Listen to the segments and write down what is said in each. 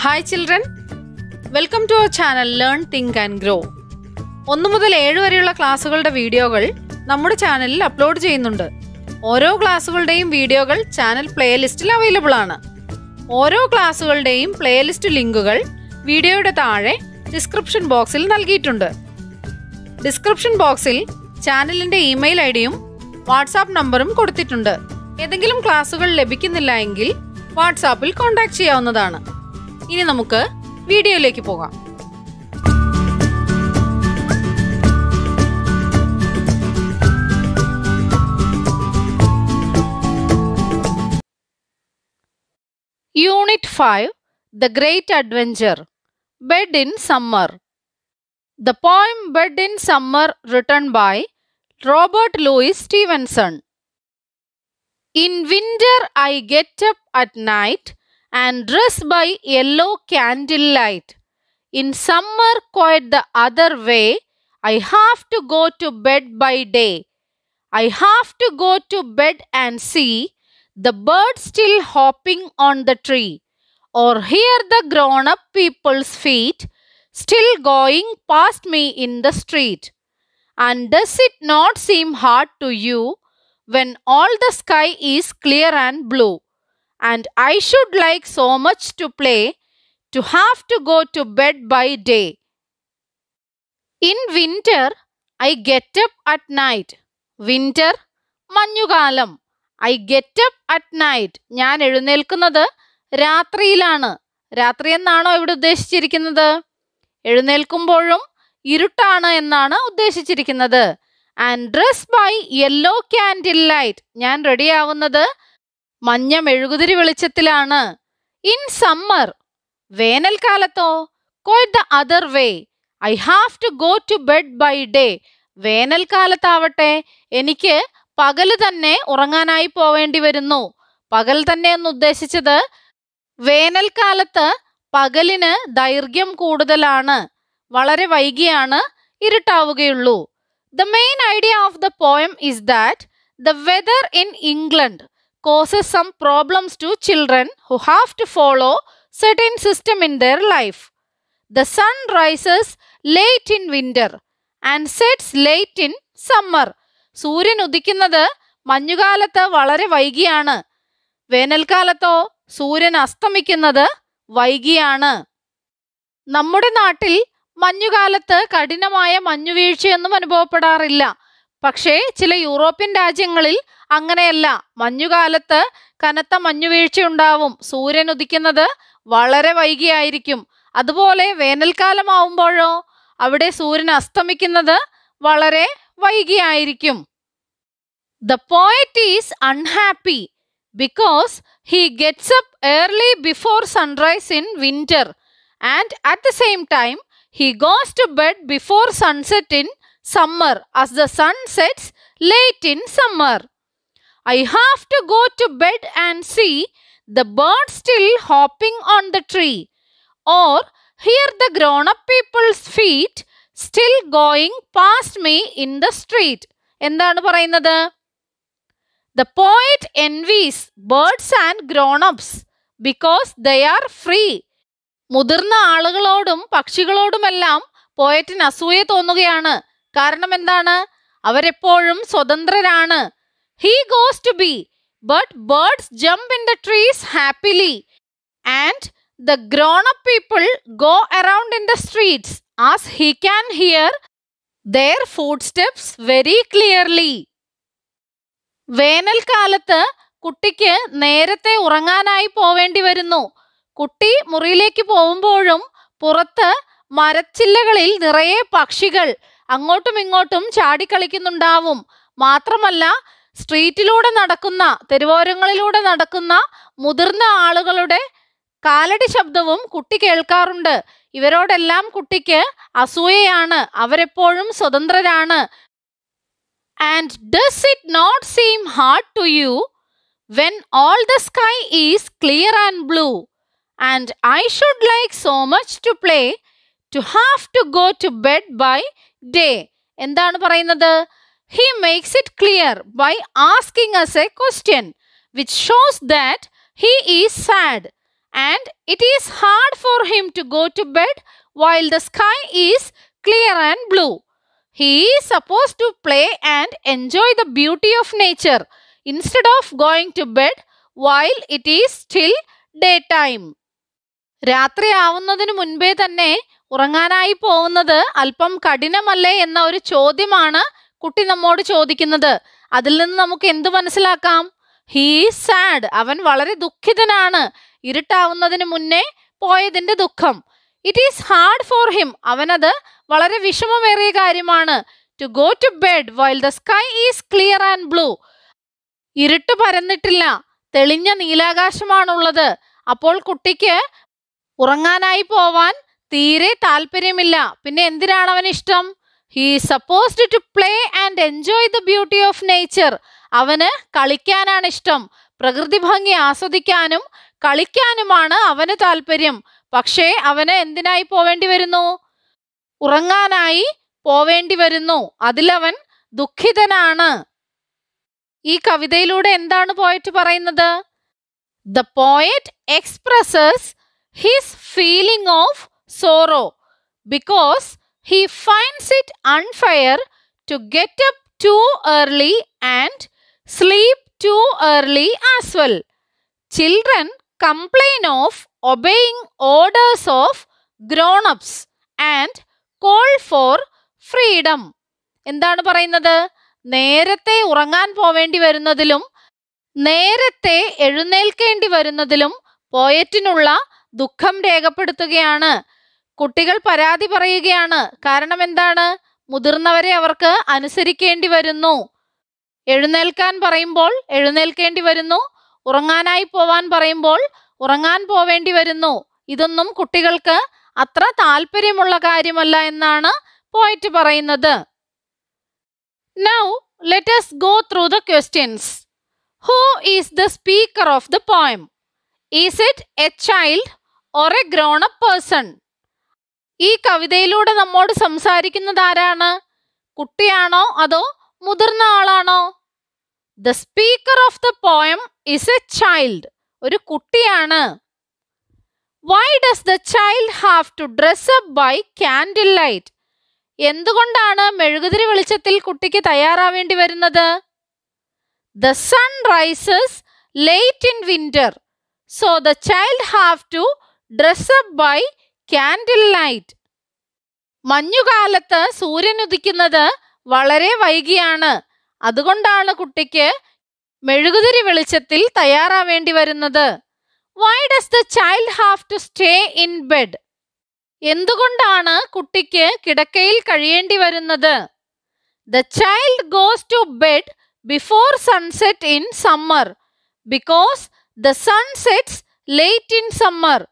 Hi children welcome to our channel learn think and grow ഒന്ന് മുതൽ ഏഴ് വരെയുള്ള ക്ലാസ്സുകളുടെ വീഡിയോകൾ നമ്മുടെ ചാനലിൽ അപ്ലോഡ് ചെയ്യുന്നുണ്ട് ഓരോ ക്ലാസ്സുകളുടെയും വീഡിയോകൾ ചാനൽ പ്ലേലിസ്റ്റിൽ അവൈലബിൾ ആണ് ഓരോ ക്ലാസ്സുകളുടെയും പ്ലേലിസ്റ്റ് ലിങ്കുകൾ വീഡിയോയുടെ താഴെ ഡിസ്ക്രിപ്ഷൻ ബോക്സിൽ നൽകിയിട്ടുണ്ട് ഡിസ്ക്രിപ്ഷൻ ബോക്സിൽ ചാനലിന്റെ ഇമെയിൽ ഐ ഡിയും വാട്സാപ്പ് നമ്പറും കൊടുത്തിട്ടുണ്ട് ഏതെങ്കിലും ക്ലാസ്സുകൾ ലഭിക്കുന്നില്ല എങ്കിൽ വാട്സാപ്പിൽ കോൺടാക്ട് ചെയ്യാവുന്നതാണ് ഇനി നമുക്ക് വീഡിയോയിലേക്ക് പോകാം unit five the great adventure bed in summer The poem Bed in Summer, written by Robert Louis Stevenson. In winter, I get up at night and dress by yellow candlelight. In summer, quite the other way, I have to go to bed by day. I have to go to bed and see the birds still hopping on the tree, or hear the grown up people's feet still going past me in the street. And does it not seem hard to you when all the sky is clear and blue? And I should like so much to play to have to go to bed by day. In winter, I get up at night. Winter, മഞ്ഞുകാലം I get up at night ഞാൻ എഴുന്നേൽക്കുന്നത് രാത്രിയിലാണ് രാത്രി എന്നാണോ ഇവിടെ ഉദ്ദേശിച്ചിരിക്കുന്നത് എഴുന്നേൽക്കുമ്പോഴും ഇരുട്ടാണ് എന്നാണ് ഉദ്ദേശിച്ചിരിക്കുന്നത് and dress by yellow candle light ഞാൻ റെഡിയാവുന്നത് മഞ്ഞ മെഴുകുതിരി വെളിച്ചത്തിലാണ് ഇൻ സമ്മർ വേനൽക്കാലത്തോ quite the other way I have to go to bed by day വേനൽക്കാലത്താവട്ടെ എനിക്ക് പകല് തന്നെ ഉറങ്ങാനായി പോവേണ്ടി വരുന്നു പകൽ തന്നെ എന്ന് ഉദ്ദേശിച്ചത് വേനൽക്കാലത്ത് പകലിന് ദൈർഘ്യം കൂടുതലാണ് വളരെ വൈകിയാണ് ഇരുട്ടാവുകയുള്ളൂ the main idea of the poem is that the weather in England causes some problems to children who have to follow certain system in their life the sun rises late in winter and sets late in summer സൂര്യൻ ഉദിക്കുന്നത് മഞ്ഞുകാലത്ത് വളരെ വൈകിയാണ് വേനൽക്കാലത്തോ സൂര്യൻ അസ്തമിക്കുന്നത് വൈകിയാണ് നമ്മുടെ നാട്ടിൽ മഞ്ഞുകാലത്ത് കഠിനമായ മഞ്ഞുവീഴ്ചയൊന്നും അനുഭവപ്പെടാറില്ല പക്ഷേ ചില യൂറോപ്യൻ രാജ്യങ്ങളിൽ അങ്ങനെയല്ല മഞ്ഞുകാലത്ത് കനത്ത മഞ്ഞുവീഴ്ച ഉണ്ടാവും സൂര്യൻ ഉദിക്കുന്നത് വളരെ വൈകിയായിരിക്കും അതുപോലെ വേനൽക്കാലമാവുമ്പോഴോ അവിടെ സൂര്യൻ അസ്തമിക്കുന്നത് വളരെ വൈകിയായിരിക്കും the poet is unhappy because he gets up early before sunrise in winter and at the same time he goes to bed before sunset in summer as the sun sets late in summer. I have to go to bed and see the birds still hopping on the tree or hear the grown up people's feet still going past me in the street. എന്താണ് പറയുന്നത് The poet envies birds and grown-ups because they are free. മുതിർന്ന ആളുകളോടും പക്ഷികളോടുമെല്ലാം പോയറ്റിന് അസൂയ തോന്നുകയാണ് കാരണം എന്താണ് അവരെപ്പോഴും സ്വതന്ത്രരാണ് he goes to be but birds jump in the trees happily and the grown up people go around in the streets as he can hear their footsteps very clearly വേനൽക്കാലത്ത് കുട്ടിക്ക് നേരത്തെ ഉറങ്ങാനായി പോവേണ്ടി വരുന്നു കുട്ടി മുറിയിലേക്ക് പോകുമ്പോഴും പുറത്ത് മരച്ചില്ലകളിൽ നിറയെ പക്ഷികൾ അങ്ങോട്ടും ഇങ്ങോട്ടും ചാടിക്കളിക്കുന്നുണ്ടാവും മാത്രമല്ല സ്ട്രീറ്റിലൂടെ നടക്കുന്ന തെരുവോരങ്ങളിലൂടെ നടക്കുന്ന മുതിർന്ന ആളുകളുടെ കാലടി ശബ്ദവും കുട്ടി കേൾക്കാറുണ്ട് ഇവരോടെല്ലാം കുട്ടിക്ക് അസൂയയാണ് അവരെപ്പോഴും സ്വതന്ത്രരാണ് and does it not seem hard to you when all the sky is clear and blue and I should like so much to play to have to go to bed by day എന്താണ് പറയുന്നത് he makes it clear by asking us a question which shows that he is sad and it is hard for him to go to bed while the sky is clear and blue. He is supposed to play and enjoy the beauty of nature instead of going to bed while it is still daytime. രാത്രിയാവുന്നതിന് മുൻപേ തന്നെ ഉറങ്ങാനായി പോകുന്നത് അല്പം കഠിനമല്ലേ എന്ന ഒരു ചോദ്യമാണ് കുട്ടി നമ്മോട് ചോദിക്കുന്നത് അതിൽ നിന്ന് നമുക്ക് എന്ത് മനസ്സിലാക്കാം ഹീ സാഡ് അവൻ വളരെ ദുഃഖിതനാണ് ഇരുട്ടാവുന്നതിന് മുന്നേ പോയതിന്റെ ദുഃഖം it is hard for him അവനത് വളരെ വിഷമമേറിയ കാര്യമാണ് to go to bed while the sky is clear and blue ഇരുട്ട് പരന്നിട്ടില്ല തെളിഞ്ഞ നീലാകാശമാണുള്ളത് അപ്പോൾ കുട്ടിക്ക് ഉറങ്ങാനായി പോവാൻ തീരെ താല്പര്യമില്ല പിന്നെ എന്തിനാണ് അവൻ ഇഷ്ടം he supposed to play and enjoy the beauty of nature അവന് കളിക്കാനാണ് ഇഷ്ടം പ്രകൃതി ഭംഗി ആസ്വദിക്കാനും കളിക്കാനുമാണ് അവന് താല്പര്യം പക്ഷേ അവന് എന്തിനായി പോവേണ്ടി വരുന്നു ഉറങ്ങാനായി പോവേണ്ടി വരുന്നു അതിലവൻ ദുഃഖിതനാണ് ഈ കവിതയിലൂടെ എന്താണ് പോയറ്റ് പറയുന്നത് the poet expresses his feeling of sorrow because he finds it unfair to get up too early and sleep too early as well. Children complain of obeying orders of grown ups and call for freedom. എന്താണ് പറയുന്നത് നേരത്തെ ഉറങ്ങാൻ പോവേണ്ടി വരുന്നതിലും നേരത്തെ എഴുന്നേൽക്കേണ്ടി വരുന്നതിലും പോയറ്റിനുള്ള ദുഃഖം രേഖപ്പെടുത്തുകയാണ് കുട്ടികൾ പരാതി പറയുകയാണ് കാരണം എന്താണ് മുതിർന്നവരെ അവർക്ക് അനുസരിക്കേണ്ടി വരുന്നു എഴുന്നേൽക്കാൻ പറയുമ്പോൾ എഴുന്നേൽക്കേണ്ടി വരുന്നു ഉറങ്ങാനായി പോവാൻ പറയുമ്പോൾ ഉറങ്ങാൻ പോവേണ്ടി വരുന്നു ഇതൊന്നും കുട്ടികൾക്ക് അത്ര താല്പര്യമുള്ള കാര്യമല്ല എന്നാണ് പോയിറ്റ് പറയുന്നത് now let us go through the questions who is the speaker of the poem is it a child or a grown up person ഈ കവിതയിലൂടെ നമ്മോട് സംസാരിക്കുന്നത് ആരാണ് കുട്ടിയാണോ അതോ മുതിർന്ന ആളാണോ the speaker of the poem is a child ഒരു കുട്ടിയാണ് why does the child have to dress up by candlelight എന്തുകൊണ്ടാണ് മെഴുകുതിരി വെളിച്ചത്തിൽ കുട്ടിക്ക് തയ്യാറാവേണ്ടി വരുന്നത് the sun rises late in winter so the child have to dress up by candlelight മഞ്ഞുകാലത്ത് സൂര്യൻ ഉദിക്കുന്നത് വളരെ വൈകിയാണ് അതുകൊണ്ടാണ് കുട്ടിക്ക് മെഴുകുതിരി വെളിച്ചത്തിൽ തയ്യാറാവേണ്ടി വരുന്നത് why does the child have to stay in bed എന്തുകൊണ്ടാണ് കുട്ടിക്ക് കിടക്കയിൽ കഴിയേണ്ടി വരുന്നത് the child goes to bed before sunset in summer because the sun sets late in summer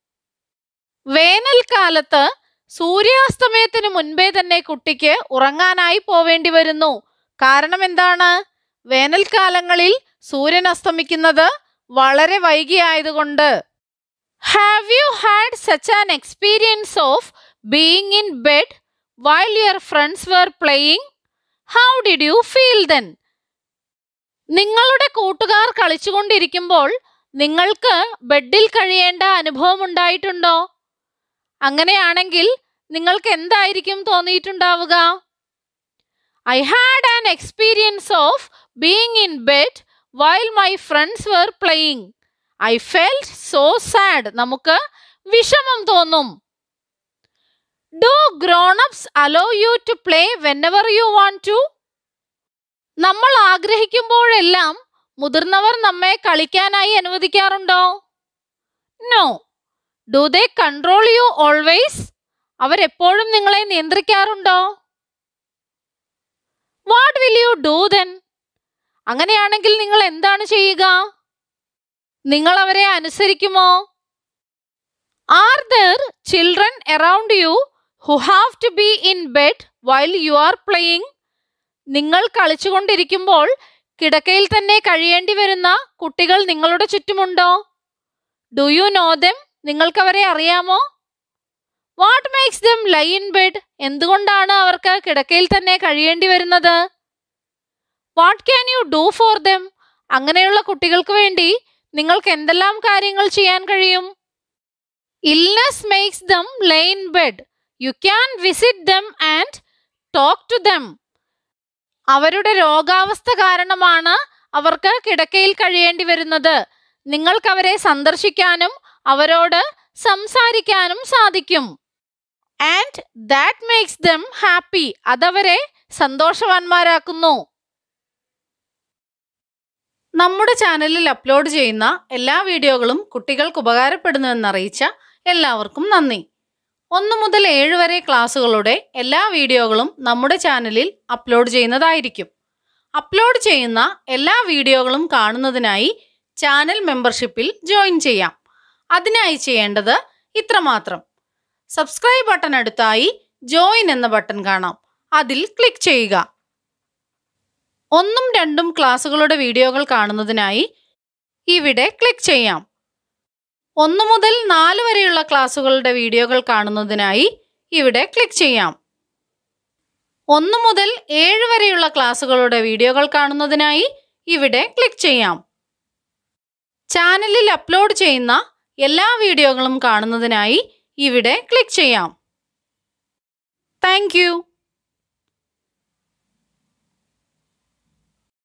വേനൽക്കാലത്ത് സൂര്യാസ്തമയത്തിന് മുൻപേ തന്നെ കുട്ടിക്ക് ഉറങ്ങാനായി പോവേണ്ടി വരുന്നു കാരണം എന്താണ് വേനൽക്കാലങ്ങളിൽ സൂര്യൻ അസ്തമിക്കുന്നത് വളരെ വൈകിയായതുകൊണ്ട് have you had such an experience of being in bed while your friends were playing how did you feel then നിങ്ങളുടെ കൂട്ടുകാർ കളിച്ചുകൊണ്ടിരിക്കുമ്പോൾ നിങ്ങൾക്ക് ബെഡിൽ കഴിയേണ്ട അനുഭവം ഉണ്ടായിട്ടുണ്ടോ അങ്ങനെയാണെങ്കിൽ നിങ്ങൾക്ക് എന്തായിരിക്കും തോന്നിയിട്ടുണ്ടാവുക I had an experience of being in bed while my friends were playing I felt so sad നമുക്ക് വിഷമം തോന്നും do grownups allow you to play whenever you want to നമ്മൾ ആഗ്രഹിക്കുമ്പോഴെല്ലാം മുതിർന്നവർ നമ്മെ കളിക്കാനായി അനുവദിക്കാറുണ്ടോ no do they control you always അവരെപ്പോഴും നിങ്ങളെ നിയന്ത്രിക്കാറുണ്ടോ what will you do then അങ്ങനെയാണെങ്കിൽ നിങ്ങൾ എന്താണ് ചെയ്യുക നിങ്ങൾ അവരെ അനുസരിക്കുമോ are there children around you who have to B in bed while you are playing നിങ്ങൾ കളിച്ചുകൊണ്ടിരിക്കുമ്പോൾ കിടക്കയിൽ തന്നെ കഴിയേണ്ടി വരുന്ന കുട്ടികൾ നിങ്ങളുടെ ചുറ്റുമുണ്ടോ ഡു യു നോ ദം നിങ്ങൾക്കവരെ അറിയാമോ what makes them lie in bed എന്തുകൊണ്ടാണ് അവർക്ക് കിടക്കയിൽ തന്നെ കഴിയേണ്ടി വരുന്നത് what can you do for them അങ്ങനെയുള്ള കുട്ടികൾക്ക് വേണ്ടി നിങ്ങൾക്ക് എന്തെല്ലാം കാര്യങ്ങൾ ചെയ്യാൻ കഴിയും illness makes them lay in bed you can visit them and talk to them അവരുടെ രോഗാവസ്ഥ കാരണമാണ് അവർക്ക് കിടക്കയിൽ കഴിയേണ്ടി വരുന്നത് നിങ്ങൾക്ക് അവരെ സന്ദർശിക്കാനും അവരോട് സംസാരിക്കാനും സാധിക്കും and that makes them happy അതവരെ സന്തോഷവാന്മാരാക്കുന്നു നമ്മുടെ ചാനലിൽ അപ്ലോഡ് ചെയ്യുന്ന എല്ലാ വീഡിയോകളും കുട്ടികൾക്ക് ഉപകാരപ്പെടുന്നുവെന്നറിയിച്ച എല്ലാവർക്കും നന്ദി ഒന്ന് മുതൽ ഏഴ് വരെ ക്ലാസ്സുകളുടെ എല്ലാ വീഡിയോകളും നമ്മുടെ ചാനലിൽ അപ്ലോഡ് ചെയ്യുന്നതായിരിക്കും അപ്ലോഡ് ചെയ്യുന്ന എല്ലാ വീഡിയോകളും കാണുന്നതിനായി ചാനൽ മെമ്പർഷിപ്പിൽ ജോയിൻ ചെയ്യാം അതിനായി ചെയ്യേണ്ടത് ഇത്രമാത്രം സബ്സ്ക്രൈബ് ബട്ടൺ അടുത്തായി ജോയിൻ എന്ന ബട്ടൺ കാണാം അതിൽ ക്ലിക്ക് ചെയ്യുക ഒന്നും രണ്ടും ക്ലാസ്സുകളുടെ വീഡിയോകൾ കാണുന്നതിനായി ഇവിടെ ക്ലിക്ക് ചെയ്യാം ഒന്ന് മുതൽ നാല് വരെയുള്ള ക്ലാസ്സുകളുടെ വീഡിയോകൾ കാണുന്നതിനായി ഇവിടെ ക്ലിക്ക് ചെയ്യാം ഒന്ന് മുതൽ ഏഴ് വരെയുള്ള ക്ലാസ്സുകളുടെ വീഡിയോകൾ കാണുന്നതിനായി ഇവിടെ ക്ലിക്ക് ചെയ്യാം ചാനലിൽ അപ്ലോഡ് ചെയ്യുന്ന എല്ലാ വീഡിയോകളും കാണുന്നതിനായി ഇവിടെ ക്ലിക്ക് ചെയ്യാം താങ്ക്